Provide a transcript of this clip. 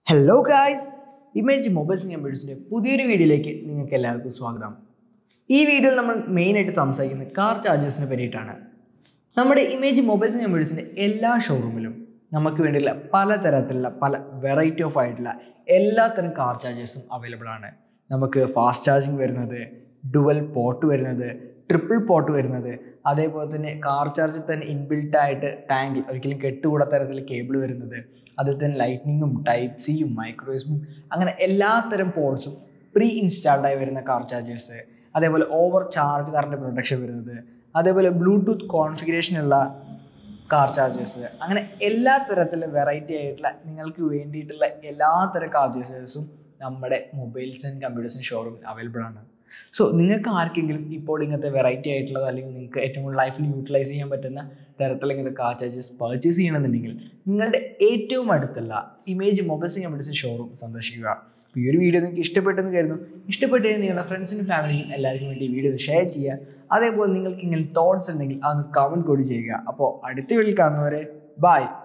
hello guys image mobiles കമ്പ്യൂട്ടേഴ്സിൻ്റെ പുതിയൊരു വീഡിയോയിലേക്ക് നിങ്ങൾക്ക് എല്ലാവർക്കും സ്വാഗതം ഈ വീഡിയോയിൽ നമ്മൾ മെയിനായിട്ട് സംസാരിക്കുന്നത് കാർ ചാർജേഴ്സിനെ പറ്റിയിട്ടാണ് നമ്മുടെ ഇമേജ് മൊബൈൽസ് കമ്പ്യൂട്ടേഴ്സിൻ്റെ എല്ലാ ഷോറൂമിലും നമുക്ക് വേണ്ടിയുള്ള പലതരത്തിലുള്ള പല വെറൈറ്റി ഓഫ് ആയിട്ടുള്ള എല്ലാത്തരം കാർ ചാർജേഴ്സും അവൈലബിൾ ആണ് നമുക്ക് ഫാസ്റ്റ് ചാർജിങ് വരുന്നത് ഡുവൽ പോർട്ട് വരുന്നത് ട്രിപ്പിൾ പോർട്ട് വരുന്നത് അതേപോലെ തന്നെ കാർ ചാർജിൽ തന്നെ ഇൻബിൽട്ട് ആയിട്ട് ടാങ്കിൽ ഒരിക്കലും കെട്ടുകൂടാത്ത തരത്തിൽ കേബിൾ വരുന്നത് അതിൽ തന്നെ ലൈറ്റ്നിങ്ങും ടൈപ്പ് സിയും മൈക്രോസ്മും അങ്ങനെ എല്ലാത്തരം പോർട്സും പ്രീ ഇൻസ്റ്റാൾഡ് ആയി വരുന്ന കാർ ചാർജേഴ്സ് അതേപോലെ ഓവർ ചാർജ് കറണ്ട് പ്രൊട്ടക്ഷൻ വരുന്നത് അതേപോലെ ബ്ലൂടൂത്ത് കോൺഫിഗറേഷനുള്ള കാർ ചാർജേഴ്സ് അങ്ങനെ എല്ലാ തരത്തിലും വെറൈറ്റി ആയിട്ടുള്ള നിങ്ങൾക്ക് വേണ്ടിയിട്ടുള്ള എല്ലാ തരം കാർ ചാർജേഴ്സും നമ്മുടെ മൊബൈൽസ് ആൻഡ് കമ്പ്യൂട്ടേഴ്സിന് ഷോറൂമിൽ അവൈലബിൾ ആണ് സോ നിങ്ങൾക്ക് ആർക്കെങ്കിലും ഇപ്പോൾ ഇങ്ങനത്തെ വെറൈറ്റി ആയിട്ടുള്ളത് അല്ലെങ്കിൽ നിങ്ങൾക്ക് ഏറ്റവും കൂടുതൽ ലൈഫിൽ യൂട്ടിലൈസ് ചെയ്യാൻ പറ്റുന്ന തരത്തിൽ ഇങ്ങനത്തെ കാർ ചാർജസ് പർച്ചേസ് ചെയ്യണമെന്നുണ്ടെങ്കിൽ നിങ്ങളുടെ ഏറ്റവും അടുത്തുള്ള ഇമേജ് മൊബൈൽസ് കമ്പ്യൂട്ടേഴ്സ് ഷോറൂം സന്ദർശിക്കുക അപ്പോൾ ഈ ഒരു വീഡിയോ നിങ്ങൾക്ക് ഇഷ്ടപ്പെട്ടെന്ന് കരുതുന്നു ഇഷ്ടപ്പെട്ട് കഴിഞ്ഞാൽ നിങ്ങളുടെ ഫ്രണ്ട്സിനും ഫാമിലിക്കും എല്ലാവർക്കും വേണ്ടി ഈ വീഡിയോ ഷെയർ ചെയ്യുക അതേപോലെ നിങ്ങൾക്ക് ഇങ്ങനെ തോട്ട്സ് ഉണ്ടെങ്കിൽ അതൊന്ന് കമൻറ്റ് കൂടി ചെയ്യുക അപ്പോൾ അടുത്ത വീട്ടിൽ കാണുന്നവരെ ബൈ